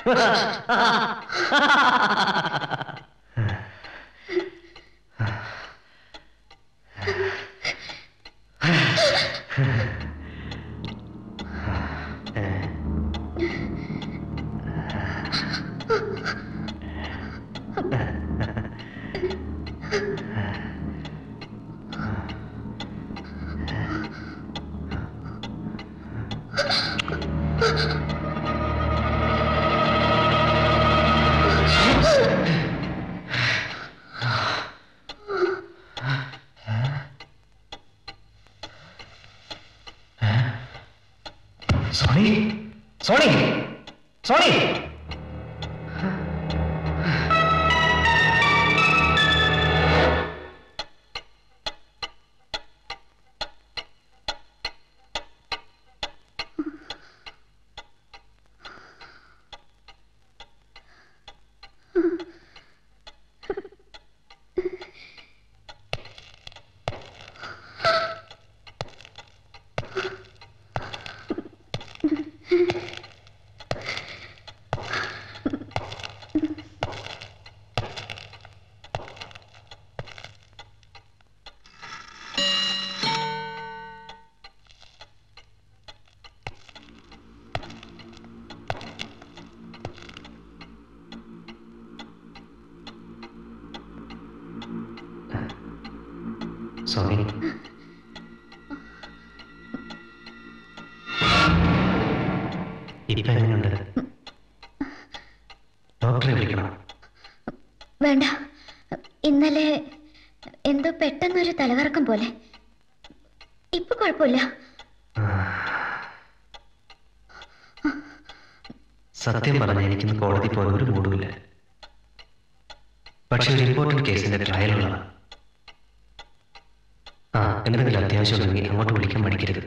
Sony Sony Sony Sony ഇപ്പൊ എങ്ങനെയുണ്ട് ഡോക്ടറെ വിളിക്കണം വേണ്ട ഇന്നലെ എന്തോ പെട്ടെന്നൊരു തലകറക്കം പോലെ ഇപ്പൊ കുഴപ്പമില്ല സത്യം പറഞ്ഞ എനിക്കിന്ന് കോടതി പോയ ഒരു മൂടുമില്ല പക്ഷെ ഒരു ഇമ്പോർട്ടന്റ് കേസിന്റെ ട്രയലുള്ളതാണ് ആ എന്തെങ്കിലും അത്യാവശ്യമുണ്ടെങ്കിൽ അങ്ങോട്ട് വിളിക്കാൻ മടിക്കരുത്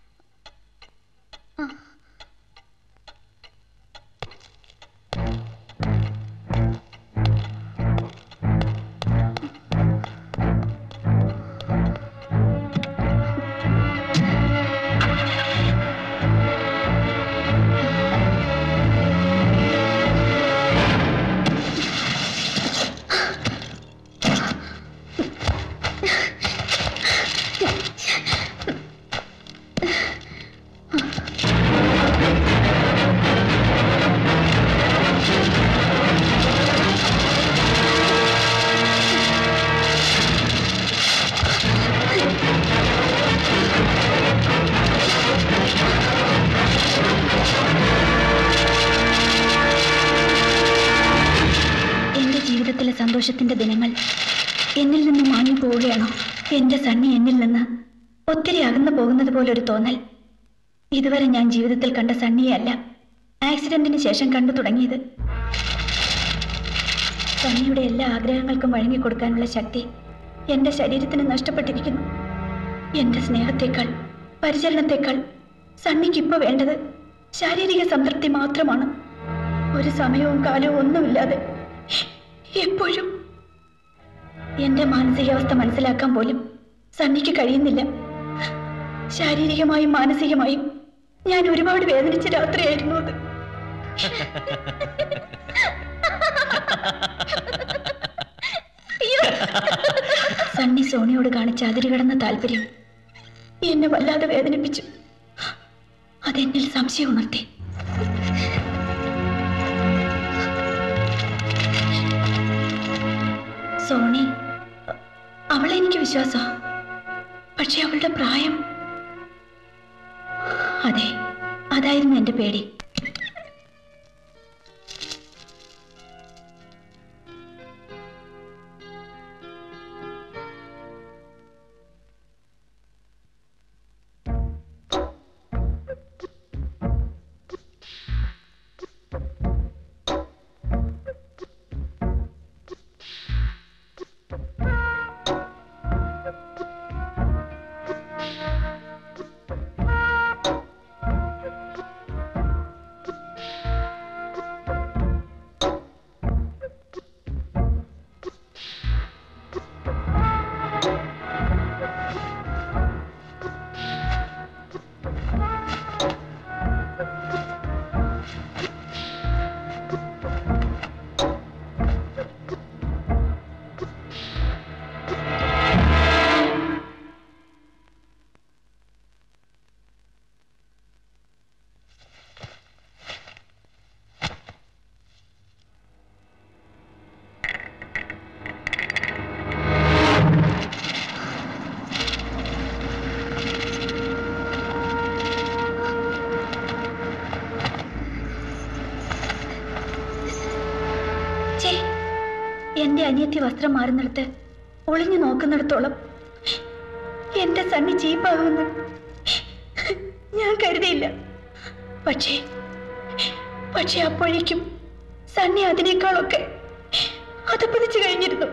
എന്റെ ജീവിതത്തിലെ സന്തോഷത്തിന്റെ ദിനങ്ങൾ എന്നിൽ നിന്ന് മാഞ്ഞു പോവുകയാണോ എന്റെ സണ്ണി എന്നിൽ നിന്ന് ഒത്തിരി അകന്നു പോകുന്നത് പോലെ ഒരു തോന്നൽ ഇതുവരെ ഞാൻ ജീവിതത്തിൽ കണ്ട സണ്ണിയല്ല ആക്സിഡന്റിന് ശേഷം കണ്ടു തുടങ്ങിയത് സണ്ണിയുടെ എല്ലാ ആഗ്രഹങ്ങൾക്കും വഴങ്ങിക്കൊടുക്കാനുള്ള ശക്തി എന്റെ ശരീരത്തിന് നഷ്ടപ്പെട്ടിരിക്കുന്നു എന്റെ സ്നേഹത്തെക്കാൾ പരിചരണത്തെക്കാൾ സണ്ണിക്കിപ്പോ വേണ്ടത് ശാരീരിക സംതൃപ്തി മാത്രമാണ് ഒരു സമയവും കാലവും ഒന്നുമില്ലാതെ എപ്പോഴും എന്റെ മാനസികാവസ്ഥ മനസ്സിലാക്കാൻ പോലും സണ്ണിക്ക് കഴിയുന്നില്ല ശാരീരികമായും മാനസികമായും ഞാൻ ഒരുപാട് വേദനിച്ച രാത്രിയായിരുന്നു അത് അയ്യോ. സണ്ണി സോണിയോട് കാണിച്ച അതിരുകടന്ന താല്പര്യം എന്നെ വല്ലാതെ വേദനിപ്പിച്ചു അതെന്നിൽ സംശയം ഉണർത്തി സോണി അ- അവളെ എനിക്ക് വിശ്വാസ പക്ഷെ അവളുടെ പ്രായം അതെ അതായിരുന്നു എന്റെ പേടി എന്റെ അനിയത്തി വസ്ത്രം മാറുന്നിടത്ത് ഒളിഞ്ഞു നോക്കുന്നിടത്തോളം എന്റെ സണ്ണി ചീപ്പാകുമെന്ന് ഞാൻ കരുതിയില്ല പക്ഷേ പക്ഷെ അപ്പോഴേക്കും സണ്ണി അതിനേക്കാളൊക്കെ അതപ്പതിച്ചു കഴിഞ്ഞിരുന്നു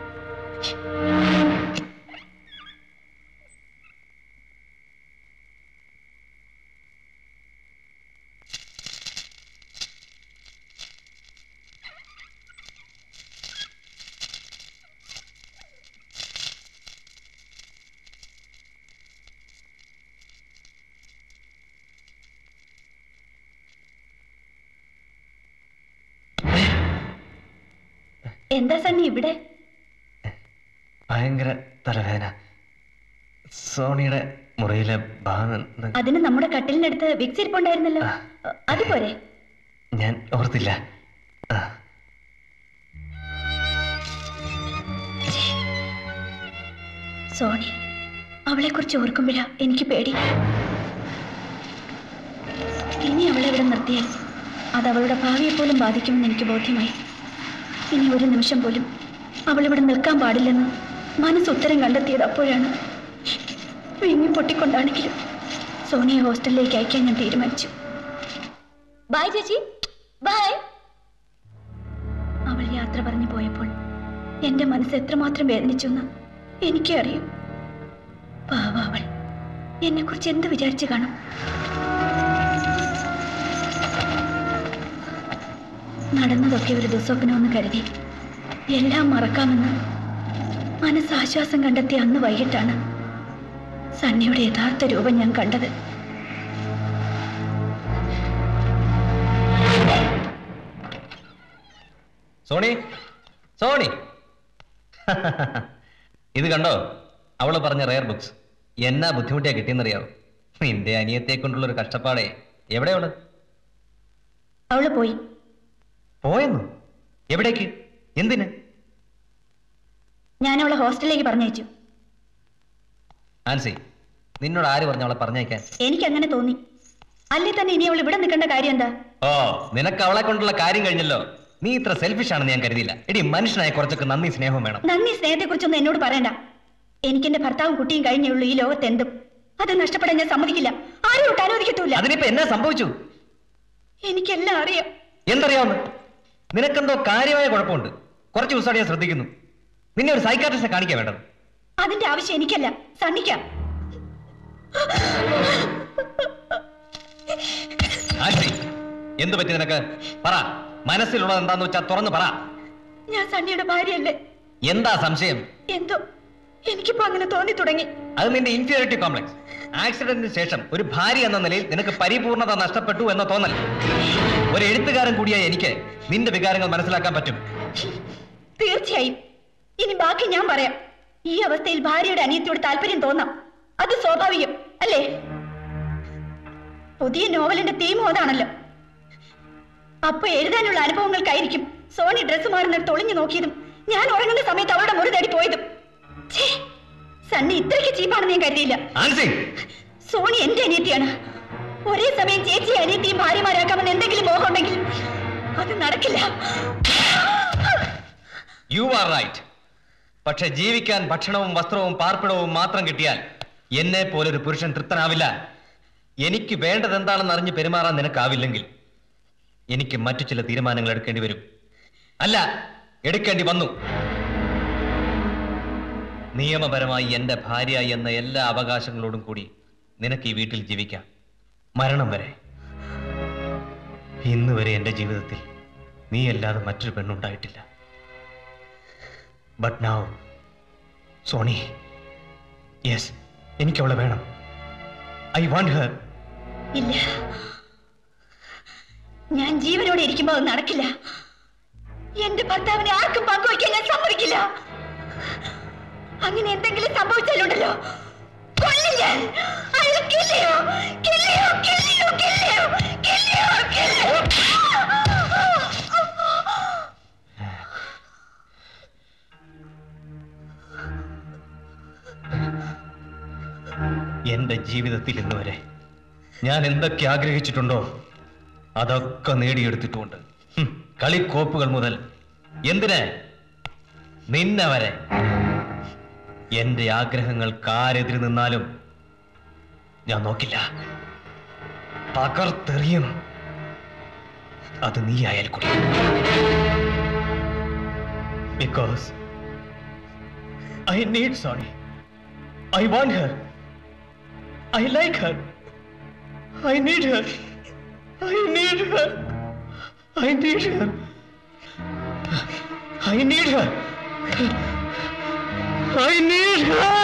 എന്താ സണ്ണി ഇവിടെ ഭയങ്കര തലവേദന സോണിയുടെ മുറിയിലെ ഭാഗം അതിന് നമ്മുടെ കട്ടിലിനടുത്ത് വിക്സ് ഇരിപ്പുണ്ടായിരുന്നല്ലോ അതുപോരെ ഞാൻ ഓർത്തില്ല ആ, സോണി അവളെ കുറിച്ച് ഓർക്കുമ്പോഴാ എനിക്ക് പേടി ഇനി അവളെ ഇവിടെ നിർത്തിയാൽ അത് അവളുടെ ഭാവിയെ പോലും ബാധിക്കുമെന്ന് എനിക്ക് ബോധ്യമായി ഇനി ഒരു നിമിഷം പോലും അവൾ ഇവിടെ നിൽക്കാൻ പാടില്ലെന്ന് മനസ്സ് ഉത്തരം കണ്ടെത്തിയത് അപ്പോഴാണ് വിങ്ങി പൊട്ടിക്കൊണ്ടാണെങ്കിലും സോണിയെ ഹോസ്റ്റലിലേക്ക് അയക്കാൻ ഞാൻ തീരുമാനിച്ചു ബൈ ചേച്ചി ബൈ അവൾ യാത്ര പറഞ്ഞു പോയപ്പോൾ എന്റെ മനസ്സ് എത്രമാത്രം വേദനിച്ചു എന്ന് എനിക്കേ അറിയൂ പാവ അവൾ എന്നെ കുറിച്ച് എന്ത് വിചാരിച്ചു കാണും നടന്നതൊക്കെ ഒരു ദുസ്വപ്നമെന്ന് കരുതി എല്ലാം മറക്കാമെന്ന് മനസ്സ് ആശ്വാസം കണ്ടെത്തി അന്ന് വൈകിട്ടാണ് സണ്ണിയുടെ യഥാർത്ഥ രൂപം ഞാൻ കണ്ടത് സോണി സോണി ഇത് കണ്ടോ അവള് പറഞ്ഞ റയർ ബുക്സ് എന്നാ ബുദ്ധിമുട്ടിയാ കിട്ടിയെന്നറിയാവോ നിന്റെ അനിയത്തെ കൊണ്ടുള്ള ഒരു കഷ്ടപ്പാടേ എവിടെയുള്ളു അവള് പോയി പോയെന്നു എവിടേക്ക് എന്തിന് ഞാൻ അവളെ ഹോസ്റ്റലിലേക്ക് പറഞ്ഞയച്ചു ആൻസി നിന്നോട് ആര് പറഞ്ഞു അവളെ പറഞ്ഞേക്കാൻ എനിക്കങ്ങനെ തോന്നി അല്ലേ തന്നെ ഇനി അവൾ ഇവിടെ നിൽക്കേണ്ട കാര്യം എന്താ ഓ നിനക്ക് അവളെ കൊണ്ടുള്ള കാര്യം കഴിഞ്ഞല്ലോ നീ ഇത്ര സെൽഫിഷ് ആണെന്ന് ഞാൻ കരുതിയില്ല എടി മനുഷ്യനായ കുറച്ചൊക്കെ നന്ദി സ്നേഹവും വേണം നന്ദി സ്നേഹത്തെക്കുറിച്ചൊന്നും എന്നോട് പറയണ്ട എനിക്ക് എന്റെ ഭർത്താവും കുട്ടിയും കഴിഞ്ഞുള്ളൂ ഈ ലോകത്ത് എന്തും അത് നഷ്ടപ്പെടാൻ ഞാൻ സമ്മതിക്കില്ല ആരും ഒട്ട് അനുവദിക്കത്തൂല അതിനിപ്പോ എന്നാ സംഭവിച്ചു എനിക്കെല്ലാം അറിയാം എന്തറിയാവുന്ന നിനക്കെന്തോ കാര്യമായ കുഴപ്പമുണ്ട് കുറച്ച് ദിവസമായിട്ട് ഞാൻ ശ്രദ്ധിക്കുന്നു നിന്നെ ഒരു സൈക്കാട്രിസ്റ്റിനെ കാണിക്കാൻ വേണ്ടത് അതിന്റെ ആവശ്യം എനിക്കല്ല സണ്ണിക്കാം ആൻസി എന്തു പറ്റി നിനക്ക് പറ മനസ്സിലുള്ളത് എന്താന്ന് വെച്ചാ തുറന്ന് പറ ഞാൻ സണ്ണിയുടെ ഭാര്യയല്ലേ എന്താ സംശയം എന്തോ എനിക്കിപ്പോ അങ്ങനെ തോന്നി തുടങ്ങി അത് നിന്റെ ഇൻഫീരിയോറിറ്റി കോംപ്ലക്സ് ആക്സിഡന്റിന് ശേഷം ഒരു ഭാര്യ എന്ന നിലയിൽ നിനക്ക് പരിപൂർണത നഷ്ടപ്പെട്ടു എന്ന തോന്നൽ ഒരു എഴുത്തുകാരൻ കൂടിയായ എനിക്ക് നിന്റെ വികാരങ്ങൾ മനസ്സിലാക്കാൻ പറ്റും തീർച്ചയായും ഇനി ബാക്കി ഞാൻ പറയാം ഈ അവസ്ഥയിൽ ഭാര്യയുടെ അനിയത്തിയോട് താല്പര്യം തോന്നാം അത് സ്വാഭാവികം അല്ലേ പുതിയ നോവലിന്റെ തീമും അതാണല്ലോ അപ്പൊ എഴുതാനുള്ള അനുഭവങ്ങൾക്കായിരിക്കും സോണി ഡ്രസ്സ് മാറുന്നിടത്ത് ഒളിഞ്ഞു നോക്കിയതും ഞാൻ ഉറങ്ങുന്ന സമയത്ത് അവളുടെ മുറി തേടി പോയതും ഛേ, സണ്ണി ഇത്രയ്ക്ക് ചീപ്പാണെന്ന് ഞാൻ കരുതിയില്ല ആൻസി സോണി എന്റെ അനിയത്തിയാണ് ഒരേ സമയം ചേച്ചി അനിയത്തിയും ഭാര്യമാരാക്കാമെന്ന് എന്തെങ്കിലും മോഹം ഉണ്ടെങ്കിൽ അത് നടക്കില്ല യു ആർ റൈറ്റ് പക്ഷെ ജീവിക്കാൻ ഭക്ഷണവും വസ്ത്രവും പാർപ്പിടവും മാത്രം കിട്ടിയാൽ എന്നെ പോലൊരു പുരുഷൻ തൃപ്തനാവില്ല എനിക്ക് വേണ്ടത് എന്താണെന്ന് അറിഞ്ഞ് പെരുമാറാൻ നിനക്കാവില്ലെങ്കിൽ എനിക്ക് മറ്റു ചില തീരുമാനങ്ങൾ എടുക്കേണ്ടി വരും അല്ല എടുക്കേണ്ടി വന്നു നിയമപരമായി എന്റെ ഭാര്യ എന്ന എല്ലാ അവകാശങ്ങളോടും കൂടി നിനക്ക് ഈ വീട്ടിൽ ജീവിക്കാം മരണം വരെ ഇന്ന് വരെ എന്റെ ജീവിതത്തിൽ നീ അല്ലാതെ മറ്റൊരു പെണ്ണുണ്ടായിട്ടില്ല ബട്ട് നൗ സോണി യെസ് എനിക്ക് അവളെ വേണം ഐ വാണ്ട് ഹർ ഇല്ല ഞാൻ ജീവനോടെ ഇരിക്കുമ്പോൾ അത് നടക്കില്ല എന്റെ ഭർത്താവിനെ ആർക്കും പങ്കുവയ്ക്കാൻ ഞാൻ സമ്മതിക്കില്ല അങ്ങനെ എന്തെങ്കിലും സംഭവിച്ചാലുണ്ടല്ലോ കൊല്ലും ഞാൻ I will kill you. Kill you, kill you, kill you, kill you, kill you. എന്റെ ജീവിതത്തിൽ ഇന്ന് വരെ ഞാൻ എന്തൊക്കെ ആഗ്രഹിച്ചിട്ടുണ്ടോ അതൊക്കെ നേടിയെടുത്തിട്ടുമുണ്ട് ഹും, കളിക്കോപ്പുകൾ മുതൽ എന്തിന് നിന്നെ വരെ എന്റെ ആഗ്രഹങ്ങൾക്ക് ആരെതിര് നിന്നാലും ഞാൻ നോക്കില്ല തകർത്തെറിയും അത് നീ ആയാൽ കൂടി because I need sorry I want her I like her I need her I need her I need her I need her I need Har